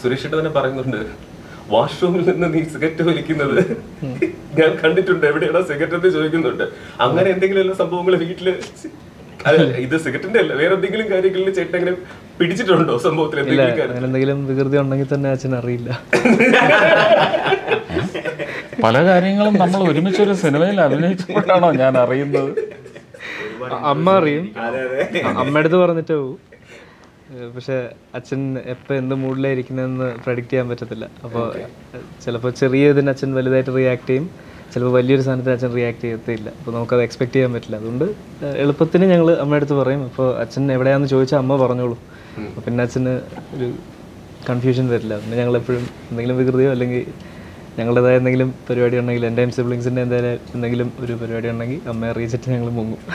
സുരേഷ് തന്നെ പറയുന്നുണ്ട് വാഷ്റൂമിൽ നിന്ന് നീ സിഗരറ്റ് വലിക്കുന്നത് ഞാൻ കണ്ടിട്ടുണ്ട് എവിടെയാണോ സിഗരറ്റ് എന്ന് ചോദിക്കുന്നുണ്ട് അങ്ങനെ എന്തെങ്കിലും സംഭവങ്ങൾ വീട്ടില് അല്ല, ഇത് സിഗരറ്റിന്റെ അല്ല വേറെ എന്തെങ്കിലും കാര്യങ്ങളിൽ ചേട്ടൻ അങ്ങനെ പിടിച്ചിട്ടുണ്ടോ സംഭവത്തിൽ ഇല്ല എന്തെങ്കിലും കാര്യം അങ്ങനെ എന്തെങ്കിലും വികൃതി ഉണ്ടെങ്കിൽ തന്നെ അച്ഛൻ അറിയില്ല പല കാര്യങ്ങളും നമ്മൾ ഒരുമിച്ചൊരു സിനിമയിൽ അഭിനയിച്ചപ്പോഴാണോ ഞാൻ അറിയുന്നത് അമ്മ അറിയും അമ്മ അടുത്ത് പറഞ്ഞിട്ടേ പോവും ഏഹ് പക്ഷെ അച്ഛൻ എപ്പോൾ എന്ത് മൂഡിലായിരിക്കുന്നതെന്ന് പ്രഡിക്റ്റ് ചെയ്യാൻ പറ്റത്തില്ല അപ്പോൾ ചിലപ്പോൾ ചെറിയ ഇതിന് അച്ഛൻ വലുതായിട്ട് റിയാക്ട് ചെയ്യും ചിലപ്പോൾ വലിയൊരു സാധനത്തിന് അച്ഛൻ റിയാക്ട് ചെയ്യത്തില്ല അപ്പോൾ നമുക്കത് എക്സ്പെക്ട് ചെയ്യാൻ പറ്റില്ല അതുകൊണ്ട് ഏഹ് എളുപ്പത്തിന് ഞങ്ങൾ അമ്മയുടെ അടുത്ത് പറയും അപ്പോൾ അച്ഛൻ എവിടെയാണെന്ന് ചോദിച്ചാൽ അമ്മ പറഞ്ഞോളൂ അപ്പോൾ പിന്നെ അച്ഛന് ഒരു കൺഫ്യൂഷൻ വരില്ല പിന്നെ ഞങ്ങൾ എപ്പോഴും എന്തെങ്കിലും വികൃതിയോ അല്ലെങ്കിൽ ഞങ്ങളുടേതായ എന്തെങ്കിലും പരിപാടി ഉണ്ടെങ്കിൽ എൻ്റെ സിബ്ലിങ്സിൻ്റെ എന്തായാലും എന്തെങ്കിലും ഒരു പരിപാടി ഉണ്ടെങ്കിൽ അമ്മയെ അറിയിച്ചിട്ട് ഞങ്ങൾ മുങ്ങും